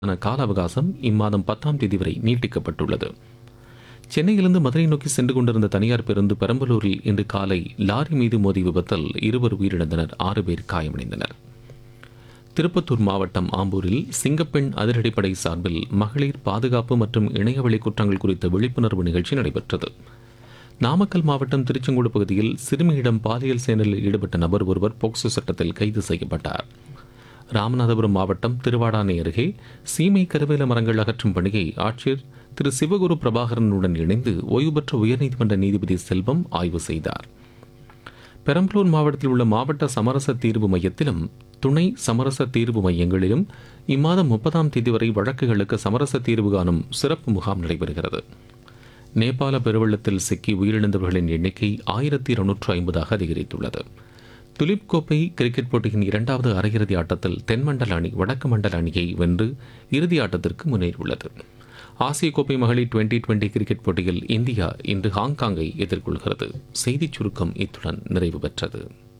கால அவகாசம் இம்மாதம் பத்தாம் தேதி வரை நீட்டிக்கப்பட்டுள்ளது சென்னையிலிருந்து மதுரை நோக்கி சென்று கொண்டிருந்த தனியார் பேருந்து பெரம்பலூரில் இன்று காலை லாரி மீது மோதி விபத்தில் இருவர் உயிரிழந்தனர் ஆறு பேர் காயமடைந்தனர் திருப்பத்தூர் மாவட்டம் ஆம்பூரில் சிங்கப்பெண் அதிரடிப்படை சார்பில் மகளிர் பாதுகாப்பு மற்றும் இணையவழி குற்றங்கள் குறித்த விழிப்புணர்வு நிகழ்ச்சி நடைபெற்றது நாமக்கல் மாவட்டம் திருச்செங்கோடு பகுதியில் சிறுமியிடம் பாலியல் செயலில் ஈடுபட்ட நபர் ஒருவர் போக்சோ சட்டத்தில் கைது செய்யப்பட்டார் ராமநாதபுரம் மாவட்டம் திருவாடானை அருகே சீமை கருவேல மரங்கள் அகற்றும் பணியை ஆட்சியர் திரு சிவகுரு பிரபாகரனுடன் இணைந்து ஓய்வு பெற்ற உயர்நீதிமன்ற நீதிபதி செல்வம் ஆய்வு செய்தார் பெரம்பலூர் மாவட்டத்தில் உள்ள மாவட்ட சமரச தீர்வு மையத்திலும் துணை சமரச தீர்வு மையங்களிலும் இம்மாதம் முப்பதாம் தேதி வரை வழக்குகளுக்கு சமரச தீர்வு காணும் சிறப்பு முகாம் நடைபெறுகிறது நேபாள பெருவெள்ளத்தில் சிக்கி உயிரிழந்தவர்களின் எண்ணிக்கை ஆயிரத்தி இருநூற்று ஐம்பதாக அதிகரித்துள்ளது துலிப் கோப்பை கிரிக்கெட் போட்டியின் இரண்டாவது அரையிறுதி ஆட்டத்தில் தென்மண்டல அணி வடக்கு மண்டல அணியை வென்று இறுதி ஆட்டத்திற்கு முன்னேறியுள்ளது ஆசிய கோப்பை மகளிர் டுவெண்டி டுவெண்டி கிரிக்கெட் போட்டியில் இந்தியா இன்று ஹாங்காங்கை எதிர்கொள்கிறது செய்திச் சுருக்கம் இத்துடன் நிறைவு பெற்றது